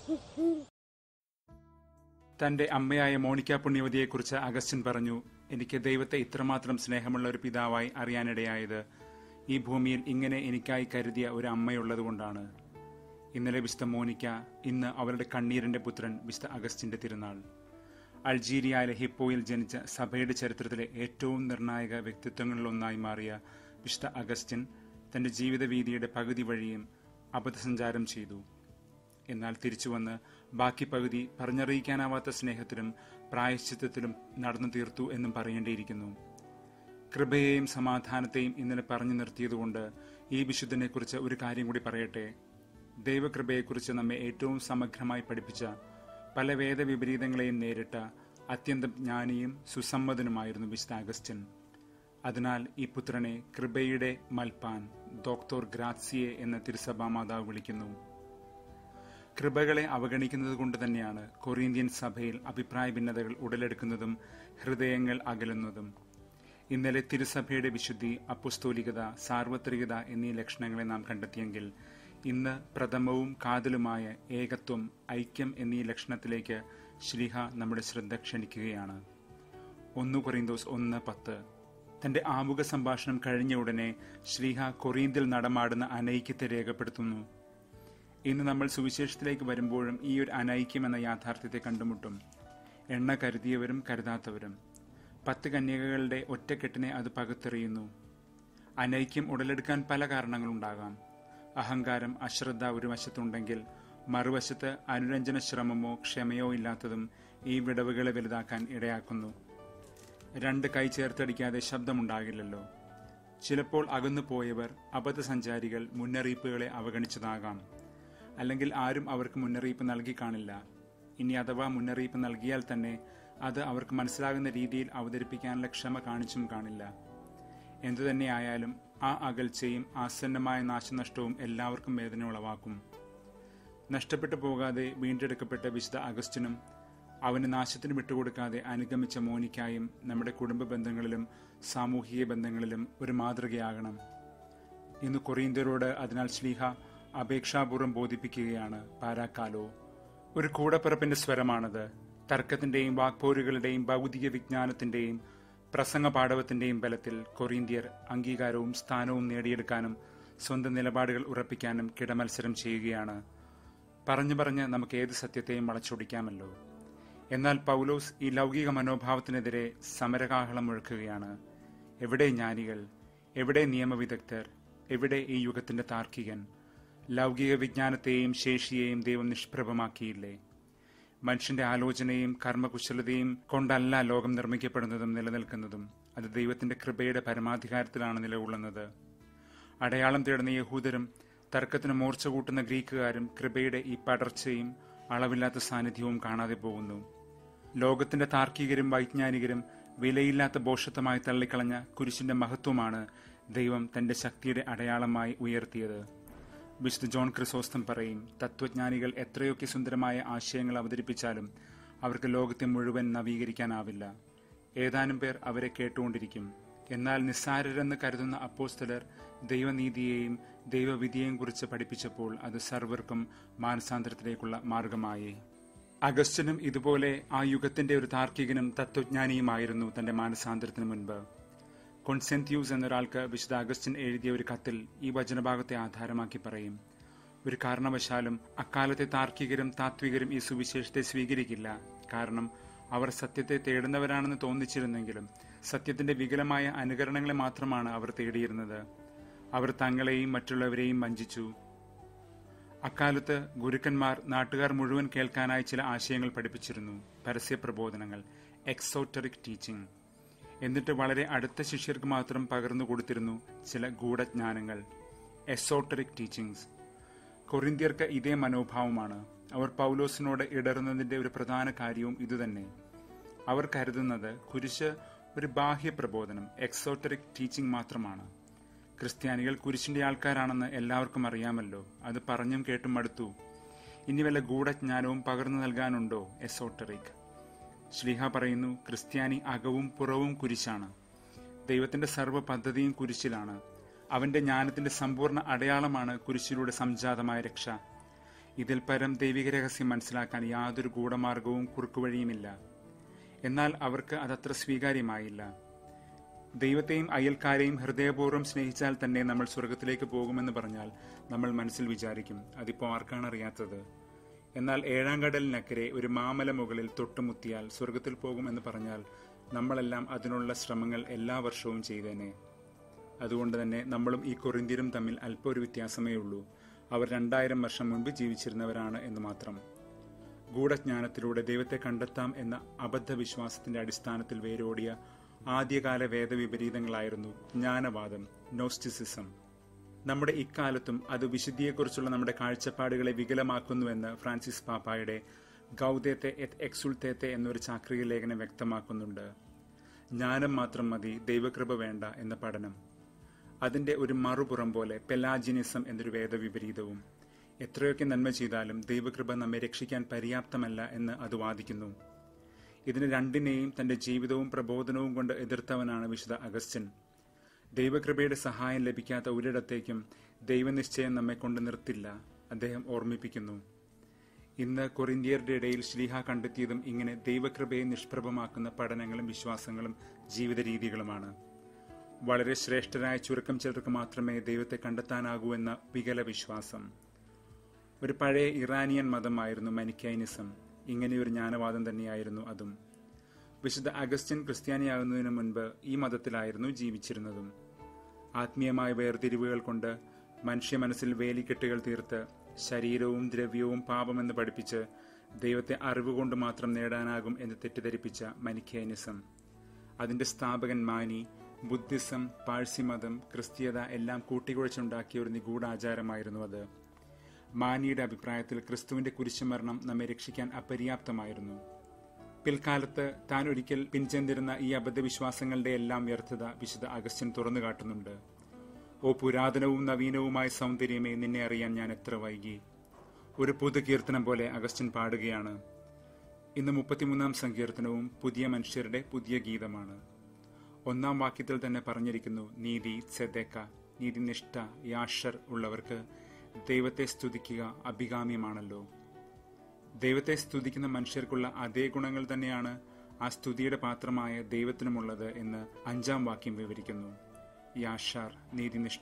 തന്റെ അമ്മയായ Monica പുണ്യവതിയെക്കുറിച്ച് Augustine പറഞ്ഞു എനിക്ക് ദൈവത്തെ ഇത്രമാത്രം സ്നേഹമുള്ള ഒരു പിതാവായി അറിയാനിടയായത് ഈ ഭൂമിയിൽ ഇങ്ങനെ എനിക്കായി കരുതിയ ഒരു അമ്മയുള്ളതുകൊണ്ടാണ് ഇന്നലെ വിശുദ്ധ മോനിക്ക ഇന്ന് അവളുടെ കണ്ണീരിന്റെ പുത്രൻ വിശുദ്ധ അഗസ്റ്റിന്റെ തിരുനാൾ അൾജീരിയയിലെ ഹിപ്പോയിൽ ജനിച്ച സഭയുടെ ചരിത്രത്തിലെ ഏറ്റവും നിർണായക വ്യക്തിത്വങ്ങളിലൊന്നായി മാറിയ വിശുദ്ധ അഗസ്റ്റിൻ തന്റെ ജീവിത വീതിയുടെ പകുതി വഴിയും അബദ്ധസഞ്ചാരം ചെയ്തു എന്നാൽ തിരിച്ചുവന്ന് ബാക്കി പകുതി പറഞ്ഞറിയിക്കാനാവാത്ത സ്നേഹത്തിലും പ്രായശ്ചിത്തത്തിലും നടന്നു തീർത്തു എന്നും പറയേണ്ടിയിരിക്കുന്നു കൃപയെയും സമാധാനത്തെയും ഇന്നലെ പറഞ്ഞു നിർത്തിയതുകൊണ്ട് ഈ വിശുദ്ധനെക്കുറിച്ച് ഒരു കാര്യം കൂടി പറയട്ടെ ദൈവകൃപയെക്കുറിച്ച് നമ്മെ ഏറ്റവും സമഗ്രമായി പഠിപ്പിച്ച പല വേദവിപരീതങ്ങളെയും നേരിട്ട അത്യന്തം ജ്ഞാനിയും സുസമ്മതനുമായിരുന്നു വിശുദ്ധ അഗസ്റ്റിൻ അതിനാൽ ഈ പുത്രനെ കൃപയുടെ മൽപ്പാൻ ഡോക്ടർ ഗ്രാസിയെ എന്ന തിരുസഭാ മാതാവ് വിളിക്കുന്നു കൃപകളെ അവഗണിക്കുന്നത് കൊണ്ട് തന്നെയാണ് കൊറിന്ത്യൻ സഭയിൽ അഭിപ്രായ ഭിന്നതകൾ ഉടലെടുക്കുന്നതും ഹൃദയങ്ങൾ അകലുന്നതും ഇന്നലെ തിരുസഭയുടെ വിശുദ്ധി അപ്പുസ്തോലികത സാർവത്രികത എന്നീ ലക്ഷണങ്ങളെ നാം കണ്ടെത്തിയെങ്കിൽ ഇന്ന് പ്രഥമവും കാതലുമായ ഏകത്വം ഐക്യം എന്നീ ലക്ഷണത്തിലേക്ക് ശ്രീഹ നമ്മുടെ ശ്രദ്ധ ക്ഷണിക്കുകയാണ് ഒന്ന് കൊറിന്തോസ് ഒന്ന് പത്ത് തന്റെ ആമുഖ സംഭാഷണം കഴിഞ്ഞ ഉടനെ ശ്രീഹ കൊറിന്തിൽ നടമാടുന്ന അനൈക്യത്തെ രേഖപ്പെടുത്തുന്നു ഇന്ന് നമ്മൾ സുവിശേഷത്തിലേക്ക് വരുമ്പോഴും ഈ ഒരു അനൈക്യം എന്ന യാഥാർത്ഥ്യത്തെ കണ്ടുമുട്ടും എണ്ണ കരുതിയവരും കരുതാത്തവരും പത്ത് കന്യകകളുടെ ഒറ്റക്കെട്ടിനെ അത് പകുത്തെറിയുന്നു അനൈക്യം ഉടലെടുക്കാൻ പല കാരണങ്ങളുണ്ടാകാം അഹങ്കാരം അശ്രദ്ധ ഒരു വശത്തുണ്ടെങ്കിൽ മറുവശത്ത് അനുരഞ്ജന ശ്രമമോ ക്ഷമയോ ഇല്ലാത്തതും ഈ വിടവുകളെ വലുതാക്കാൻ ഇടയാക്കുന്നു രണ്ട് കൈ ചേർത്തടിക്കാതെ ശബ്ദമുണ്ടാകില്ലല്ലോ ചിലപ്പോൾ അകന്നു പോയവർ അബദ്ധസഞ്ചാരികൾ മുന്നറിയിപ്പുകളെ അവഗണിച്ചതാകാം അല്ലെങ്കിൽ ആരും അവർക്ക് മുന്നറിയിപ്പ് നൽകി കാണില്ല ഇനി അഥവാ മുന്നറിയിപ്പ് നൽകിയാൽ തന്നെ അത് അവർക്ക് മനസ്സിലാകുന്ന രീതിയിൽ അവതരിപ്പിക്കാനുള്ള ക്ഷമ കാണിച്ചും കാണില്ല എന്തുതന്നെയായാലും ആ അകൽച്ചയും ആസന്നമായ നാശനഷ്ടവും എല്ലാവർക്കും വേദന ഉളവാക്കും നഷ്ടപ്പെട്ടു പോകാതെ വീണ്ടെടുക്കപ്പെട്ട വിശുദ്ധ അഗസ്റ്റിനും അവന് നാശത്തിന് വിട്ടുകൊടുക്കാതെ അനുഗമിച്ച മോനിക്കായും നമ്മുടെ കുടുംബ ബന്ധങ്ങളിലും സാമൂഹിക ബന്ധങ്ങളിലും ഒരു മാതൃകയാകണം ഇന്ന് കൊറിയന്തരോട് അതിനാൽ ശ്ലീഹ അപേക്ഷാപൂർവ്വം ബോധിപ്പിക്കുകയാണ് പാരാക്കാലോ ഒരു കൂടപ്പിറപ്പിന്റെ സ്വരമാണത് തർക്കത്തിന്റെയും വാക്പോരുകളുടെയും ഭൗതിക വിജ്ഞാനത്തിന്റെയും പ്രസംഗ പാടവത്തിന്റെയും ബലത്തിൽ കൊറിന്ത്യർ അംഗീകാരവും സ്ഥാനവും നേടിയെടുക്കാനും സ്വന്തം നിലപാടുകൾ ഉറപ്പിക്കാനും കിടമത്സരം ചെയ്യുകയാണ് പറഞ്ഞു പറഞ്ഞ് നമുക്ക് ഏത് സത്യത്തെയും വളച്ചൊടിക്കാമല്ലോ എന്നാൽ പൗലോസ് ഈ ലൗകിക മനോഭാവത്തിനെതിരെ സമരകാഹളം മുഴക്കുകയാണ് എവിടെ ജ്ഞാനികൾ എവിടെ നിയമവിദഗ്ധർ എവിടെ ഈ യുഗത്തിന്റെ താർക്കികൻ ലൗകിക വിജ്ഞാനത്തെയും ശേഷിയെയും ദൈവം നിഷ്പ്രഭമാക്കിയില്ലേ മനുഷ്യന്റെ ആലോചനയും കർമ്മകുശലതയും കൊണ്ടല്ല ലോകം നിർമ്മിക്കപ്പെടുന്നതും നിലനിൽക്കുന്നതും അത് ദൈവത്തിന്റെ കൃപയുടെ പരമാധികാരത്തിലാണ് നിലകൊള്ളുന്നത് അടയാളം തേടുന്ന യഹൂദരും തർക്കത്തിന് മൂർച്ച കൂട്ടുന്ന ഗ്രീക്കുകാരും കൃപയുടെ ഈ പടർച്ചയും അളവില്ലാത്ത സാന്നിധ്യവും കാണാതെ പോകുന്നു ലോകത്തിന്റെ താർക്കികരും വൈജ്ഞാനികരും വിലയില്ലാത്ത ബോഷത്വമായി തള്ളിക്കളഞ്ഞ കുരിശിന്റെ മഹത്വമാണ് ദൈവം തന്റെ ശക്തിയുടെ അടയാളമായി ഉയർത്തിയത് വിശുദ്ധ ജോൺ ക്രിസോസ്തം പറയും തത്വജ്ഞാനികൾ എത്രയൊക്കെ സുന്ദരമായ ആശയങ്ങൾ അവതരിപ്പിച്ചാലും അവർക്ക് ലോകത്തെ മുഴുവൻ നവീകരിക്കാനാവില്ല ഏതാനും പേർ അവരെ കേട്ടുകൊണ്ടിരിക്കും എന്നാൽ നിസ്സാരരെന്ന് കരുതുന്ന അപ്പോസ്തലർ ദൈവനീതിയെയും ദൈവവിധിയെയും കുറിച്ച് പഠിപ്പിച്ചപ്പോൾ അത് സർവർക്കും മാനസാന്തരത്തിലേക്കുള്ള മാർഗമായി അഗസ്റ്റിനും ഇതുപോലെ ആ യുഗത്തിന്റെ ഒരു താർക്കികനും തത്വജ്ഞാനിയുമായിരുന്നു തന്റെ മാനസാന്തരത്തിന് മുൻപ് കൊൺസെന്ത്യൂസ് എന്നൊരാൾക്ക് വിശുദ്ധ അഗസ്റ്റിൻ എഴുതിയ ഒരു കത്തിൽ ഈ വചനഭാഗത്തെ ആധാരമാക്കി പറയും ഒരു കാരണവശാലും അക്കാലത്തെ താർക്കികരും താത്വികരും ഈ സുവിശേഷത്തെ സ്വീകരിക്കില്ല കാരണം അവർ സത്യത്തെ തേടുന്നവരാണെന്ന് തോന്നിച്ചിരുന്നെങ്കിലും സത്യത്തിന്റെ വികലമായ അനുകരണങ്ങളെ മാത്രമാണ് അവർ തേടിയിരുന്നത് അവർ തങ്ങളെയും മറ്റുള്ളവരെയും വഞ്ചിച്ചു അക്കാലത്ത് ഗുരുക്കന്മാർ നാട്ടുകാർ മുഴുവൻ കേൾക്കാനായി ചില ആശയങ്ങൾ പഠിപ്പിച്ചിരുന്നു പരസ്യ പ്രബോധനങ്ങൾ എക്സോട്ടറിക് ടീച്ചിങ് എന്നിട്ട് വളരെ അടുത്ത ശിഷ്യർക്ക് മാത്രം പകർന്നു കൊടുത്തിരുന്നു ചില ഗൂഢജ്ഞാനങ്ങൾ എസോട്ടറിക് ടീച്ചിങ്സ് കൊറിന്ത്യർക്ക് ഇതേ മനോഭാവമാണ് അവർ പൗലോസിനോട് ഇടറുന്നതിന്റെ ഒരു പ്രധാന കാര്യവും ഇതുതന്നെ അവർ കരുതുന്നത് കുരിശ് ഒരു ബാഹ്യ പ്രബോധനം എക്സോട്ടറിക് ടീച്ചിങ് മാത്രമാണ് ക്രിസ്ത്യാനികൾ കുരിശിന്റെ ആൾക്കാരാണെന്ന് എല്ലാവർക്കും അറിയാമല്ലോ അത് പറഞ്ഞും കേട്ടും മടുത്തു ഇനി വല്ല ഗൂഢജ്ഞാനവും പകർന്നു നൽകാനുണ്ടോ എസോട്ടറിക് ശ്ലീഹ പറയുന്നു ക്രിസ്ത്യാനി അകവും പുറവും കുരിശാണ് ദൈവത്തിന്റെ സർവ്വ പദ്ധതിയും കുരിശിലാണ് അവന്റെ ജ്ഞാനത്തിന്റെ സമ്പൂർണ്ണ അടയാളമാണ് കുരിശിലൂടെ സംജാതമായ രക്ഷ ഇതിൽ പരം ദൈവിക രഹസ്യം മനസ്സിലാക്കാൻ യാതൊരു ഗൂഢമാർഗവും കുറുക്കുവഴിയുമില്ല എന്നാൽ അവർക്ക് അതത്ര സ്വീകാര്യമായില്ല ദൈവത്തെയും അയൽക്കാരെയും ഹൃദയപൂർവ്വം സ്നേഹിച്ചാൽ തന്നെ നമ്മൾ സ്വർഗത്തിലേക്ക് പോകുമെന്ന് പറഞ്ഞാൽ നമ്മൾ മനസ്സിൽ വിചാരിക്കും അതിപ്പോൾ ആർക്കാണ് അറിയാത്തത് എന്നാൽ ഏഴാം കടലിനക്കരെ ഒരു മാമല മുകളിൽ തൊട്ടുമുത്തിയാൽ സ്വർഗത്തിൽ പോകുമെന്ന് പറഞ്ഞാൽ നമ്മളെല്ലാം അതിനുള്ള ശ്രമങ്ങൾ എല്ലാ വർഷവും ചെയ്തേനെ അതുകൊണ്ട് തന്നെ നമ്മളും ഈ കൊറിന്തിരും തമ്മിൽ അല്പം ഒരു വ്യത്യാസമേ ഉള്ളൂ അവർ രണ്ടായിരം വർഷം മുൻപ് ജീവിച്ചിരുന്നവരാണ് എന്ന് മാത്രം ഗൂഢജ്ഞാനത്തിലൂടെ ദൈവത്തെ കണ്ടെത്താം എന്ന അബദ്ധ വിശ്വാസത്തിന്റെ അടിസ്ഥാനത്തിൽ വേരോടിയ ആദ്യകാല വേദവിപരീതങ്ങളായിരുന്നു ജ്ഞാനവാദം നോസ്റ്റിസിസം നമ്മുടെ ഇക്കാലത്തും അത് വിശുദ്ധിയെക്കുറിച്ചുള്ള നമ്മുടെ കാഴ്ചപ്പാടുകളെ വികലമാക്കുന്നുവെന്ന് ഫ്രാൻസിസ് പാപ്പായുടെ ഗൗദേത്തെ എത് എക്സുൾത്തേത്തെ എന്നൊരു ചാക്രിക ലേഖനം വ്യക്തമാക്കുന്നുണ്ട് ജ്ഞാനം മാത്രം മതി ദൈവകൃപ വേണ്ട എന്ന പഠനം അതിന്റെ ഒരു മറുപുറം പോലെ പെലാജിനിസം എന്നൊരു വേദവിപരീതവും എത്രയൊക്കെ നന്മ ചെയ്താലും ദൈവകൃപ നമ്മെ രക്ഷിക്കാൻ പര്യാപ്തമല്ല എന്ന് അത് വാദിക്കുന്നു ഇതിന് രണ്ടിനെയും തന്റെ ജീവിതവും പ്രബോധനവും കൊണ്ട് എതിർത്തവനാണ് വിശുദ്ധ അഗസ്റ്റിൻ ദൈവകൃപയുടെ സഹായം ലഭിക്കാത്ത ഒരിടത്തേക്കും ദൈവനിശ്ചയം നമ്മെ കൊണ്ട് നിർത്തില്ല അദ്ദേഹം ഓർമ്മിപ്പിക്കുന്നു ഇന്ന് കൊറിന്ത്യരുടെ ഇടയിൽ ശ്ലീഹ കണ്ടെത്തിയതും ഇങ്ങനെ ദൈവകൃപയെ നിഷ്പ്രഭമാക്കുന്ന പഠനങ്ങളും വിശ്വാസങ്ങളും ജീവിത രീതികളുമാണ് വളരെ ശ്രേഷ്ഠരായ ചുരുക്കം ചിലർക്ക് മാത്രമേ ദൈവത്തെ കണ്ടെത്താനാകൂ എന്ന വികല വിശ്വാസം ഒരു പഴയ ഇറാനിയൻ മതമായിരുന്നു മനിക്കൈനിസം ഇങ്ങനെയൊരു ജ്ഞാനവാദം തന്നെയായിരുന്നു അതും വിശുദ്ധ അഗസ്റ്റിൻ ക്രിസ്ത്യാനിയാകുന്നതിന് മുൻപ് ഈ മതത്തിലായിരുന്നു ജീവിച്ചിരുന്നതും ആത്മീയമായ വേർതിരിവുകൾ കൊണ്ട് മനുഷ്യ മനസ്സിൽ വേലിക്കെട്ടുകൾ തീർത്ത് ശരീരവും ദ്രവ്യവും പാപമെന്ന് പഠിപ്പിച്ച് ദൈവത്തെ അറിവ് കൊണ്ട് മാത്രം നേടാനാകും എന്ന് തെറ്റിദ്ധരിപ്പിച്ച മനിക്കേനിസം അതിന്റെ സ്ഥാപകൻ മാനി ബുദ്ധിസം പാഴ്സിമതം ക്രിസ്തീയത എല്ലാം കൂട്ടിക്കുഴച്ചുണ്ടാക്കിയ ഒരു നിഗൂഢാചാരമായിരുന്നു അത് മാനിയുടെ അഭിപ്രായത്തിൽ ക്രിസ്തുവിന്റെ കുരിശുമരണം നമ്മെ രക്ഷിക്കാൻ അപര്യാപ്തമായിരുന്നു പിൽക്കാലത്ത് താൻ ഒരിക്കൽ പിൻചെന്നിരുന്ന ഈ അബദ്ധവിശ്വാസങ്ങളുടെ എല്ലാം വ്യർത്ഥത വിശുദ്ധ അഗസ്റ്റിൻ തുറന്നു കാട്ടുന്നുണ്ട് ഓ പുരാതനവും നവീനവുമായ സൗന്ദര്യമേ നിന്നെ അറിയാൻ ഞാൻ എത്ര വൈകി ഒരു പുതു കീർത്തനം പോലെ അഗസ്റ്റിൻ പാടുകയാണ് ഇന്ന് മുപ്പത്തിമൂന്നാം സങ്കീർത്തനവും പുതിയ മനുഷ്യരുടെ പുതിയ ഗീതമാണ് ഒന്നാം വാക്യത്തിൽ തന്നെ പറഞ്ഞിരിക്കുന്നു നീതി സെദേക്ക നീതിനിഷ്ഠ യാഷർ ഉള്ളവർക്ക് ദൈവത്തെ സ്തുതിക്കുക അഭികാമ്യമാണല്ലോ ദൈവത്തെ സ്തുതിക്കുന്ന മനുഷ്യർക്കുള്ള അതേ ഗുണങ്ങൾ തന്നെയാണ് ആ സ്തുതിയുടെ പാത്രമായ ദൈവത്തിനുമുള്ളത് എന്ന് അഞ്ചാം വാക്യം വിവരിക്കുന്നു യാഷാർ നീതിനിഷ്ഠ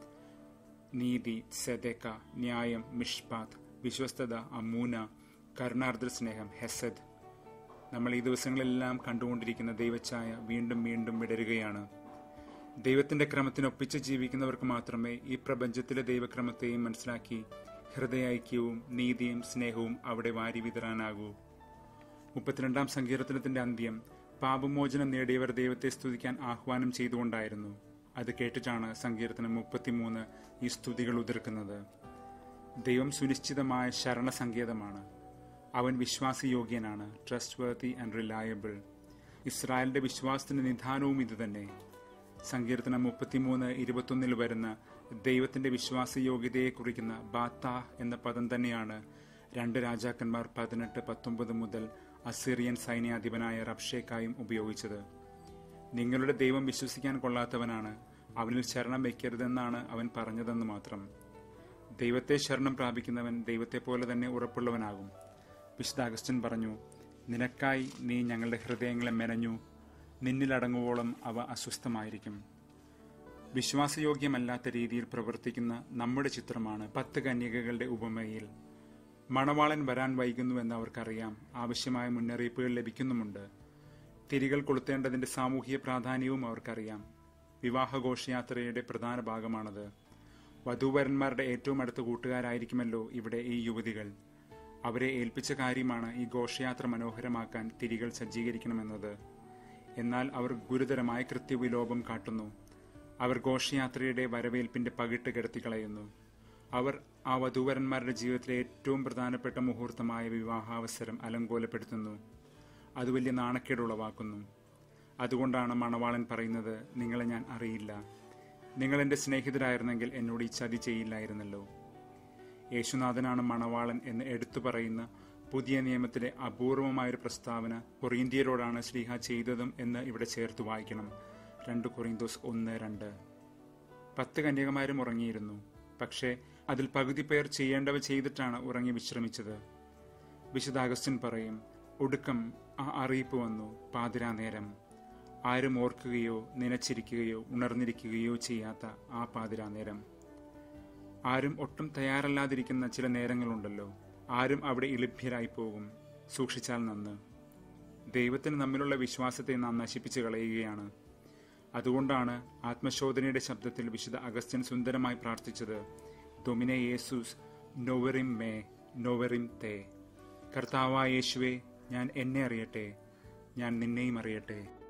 നീതി സെദേക്ക ന്യായം മിഷ്പാത്ത് വിശ്വസ്തത അമൂന കരുണാർദ്ര സ്നേഹം ഹെസദ് നമ്മൾ ഈ ദിവസങ്ങളെല്ലാം കണ്ടുകൊണ്ടിരിക്കുന്ന ദൈവഛായ വീണ്ടും വീണ്ടും വിടരുകയാണ് ദൈവത്തിന്റെ ക്രമത്തിനൊപ്പിച്ച് ജീവിക്കുന്നവർക്ക് മാത്രമേ ഈ പ്രപഞ്ചത്തിലെ ദൈവക്രമത്തെയും മനസ്സിലാക്കി ഹൃദയൈക്യവും നീതിയും സ്നേഹവും അവിടെ വാരി വിതറാനാകൂ മുപ്പത്തിരണ്ടാം സങ്കീർത്തനത്തിന്റെ അന്ത്യം പാപമോചനം നേടിയവർ ദൈവത്തെ സ്തുതിക്കാൻ ആഹ്വാനം ചെയ്തുകൊണ്ടായിരുന്നു അത് കേട്ടിട്ടാണ് സങ്കീർത്തനം മുപ്പത്തിമൂന്ന് ഈ സ്തുതികൾ ഉതിർക്കുന്നത് ദൈവം സുനിശ്ചിതമായ ശരണസങ്കേതമാണ് അവൻ വിശ്വാസയോഗ്യനാണ് ട്രസ്റ്റ് വർത്തി ആൻഡ് റിലയബിൾ ഇസ്രായേലിന്റെ വിശ്വാസത്തിന്റെ നിധാനവും ഇതുതന്നെ സങ്കീർത്തനം മുപ്പത്തിമൂന്ന് ഇരുപത്തൊന്നിൽ വരുന്ന ദൈവത്തിന്റെ വിശ്വാസയോഗ്യതയെ കുറിക്കുന്ന ബാത്ത എന്ന പദം തന്നെയാണ് രണ്ട് രാജാക്കന്മാർ പതിനെട്ട് പത്തൊമ്പത് മുതൽ അസിറിയൻ സൈന്യാധിപനായ റബ്ഷേക്കായും ഉപയോഗിച്ചത് നിങ്ങളുടെ ദൈവം വിശ്വസിക്കാൻ കൊള്ളാത്തവനാണ് അവനിൽ ശരണം വയ്ക്കരുതെന്നാണ് അവൻ പറഞ്ഞതെന്ന് മാത്രം ദൈവത്തെ ശരണം പ്രാപിക്കുന്നവൻ ദൈവത്തെ പോലെ തന്നെ ഉറപ്പുള്ളവനാകും വിശുദ്ധ അഗസ്റ്റിൻ പറഞ്ഞു നിനക്കായി നീ ഞങ്ങളുടെ ഹൃദയങ്ങളെ മെനഞ്ഞു നിന്നിലടങ്ങുവോളം അവ അസ്വസ്ഥമായിരിക്കും വിശ്വാസയോഗ്യമല്ലാത്ത രീതിയിൽ പ്രവർത്തിക്കുന്ന നമ്മുടെ ചിത്രമാണ് പത്ത് കന്യകകളുടെ ഉപമയിൽ മണവാളൻ വരാൻ വൈകുന്നുവെന്ന് അവർക്കറിയാം ആവശ്യമായ മുന്നറിയിപ്പുകൾ ലഭിക്കുന്നുമുണ്ട് തിരികൾ കൊളുത്തേണ്ടതിന്റെ സാമൂഹിക പ്രാധാന്യവും അവർക്കറിയാം വിവാഹ ഘോഷയാത്രയുടെ പ്രധാന ഭാഗമാണത് വധൂവരന്മാരുടെ ഏറ്റവും അടുത്ത കൂട്ടുകാരായിരിക്കുമല്ലോ ഇവിടെ ഈ യുവതികൾ അവരെ ഏൽപ്പിച്ച കാര്യമാണ് ഈ ഘോഷയാത്ര മനോഹരമാക്കാൻ തിരികൾ സജ്ജീകരിക്കണമെന്നത് എന്നാൽ അവർ ഗുരുതരമായ കൃത്യവിലോപം കാട്ടുന്നു അവർ ഘോഷയാത്രയുടെ വരവേൽപ്പിന്റെ പകിട്ട് കിടത്തി കളയുന്നു അവർ ആ വധൂവരന്മാരുടെ ജീവിതത്തിലെ ഏറ്റവും പ്രധാനപ്പെട്ട മുഹൂർത്തമായ വിവാഹാവസരം അലങ്കോലപ്പെടുത്തുന്നു അത് വലിയ നാണക്കേട് ഉളവാക്കുന്നു അതുകൊണ്ടാണ് മണവാളൻ പറയുന്നത് നിങ്ങളെ ഞാൻ അറിയില്ല നിങ്ങൾ എൻ്റെ സ്നേഹിതരായിരുന്നെങ്കിൽ എന്നോട് ഈ ചതി ചെയ്യില്ലായിരുന്നല്ലോ യേശുനാഥനാണ് മണവാളൻ എന്ന് എടുത്തു പറയുന്ന പുതിയ നിയമത്തിലെ അപൂർവമായൊരു പ്രസ്താവന കൊറിന്ത്യരോടാണ് ശ്രീഹ ചെയ്തതും എന്ന് ഇവിടെ ചേർത്ത് വായിക്കണം രണ്ട് കൊറിന്തോസ് ഒന്ന് രണ്ട് പത്ത് കന്യകമാരും ഉറങ്ങിയിരുന്നു പക്ഷേ അതിൽ പകുതി പേർ ചെയ്യേണ്ടവ ചെയ്തിട്ടാണ് ഉറങ്ങി വിശ്രമിച്ചത് വിശുദ്ധ അഗസ്റ്റിൻ പറയും ഒടുക്കം ആ അറിയിപ്പ് വന്നു പാതിരാ നേരം ആരും ഓർക്കുകയോ നനച്ചിരിക്കുകയോ ഉണർന്നിരിക്കുകയോ ചെയ്യാത്ത ആ പാതിരാ നേരം ആരും ഒട്ടും തയ്യാറല്ലാതിരിക്കുന്ന ചില നേരങ്ങളുണ്ടല്ലോ ആരും അവിടെ ഇളിഭ്യരായി പോകും സൂക്ഷിച്ചാൽ നന്ന് ദൈവത്തിന് നമ്മിലുള്ള വിശ്വാസത്തെ നാം നശിപ്പിച്ചു കളയുകയാണ് അതുകൊണ്ടാണ് ആത്മശോധനയുടെ ശബ്ദത്തിൽ വിശുദ്ധ അഗസ്ത്യൻ സുന്ദരമായി പ്രാർത്ഥിച്ചത് ദൊമിനെ യേസുസ് നോവറിം മേ നോവറിം തേ കർത്താവായ യേശുവെ ഞാൻ എന്നെ അറിയട്ടെ ഞാൻ നിന്നെയും അറിയട്ടെ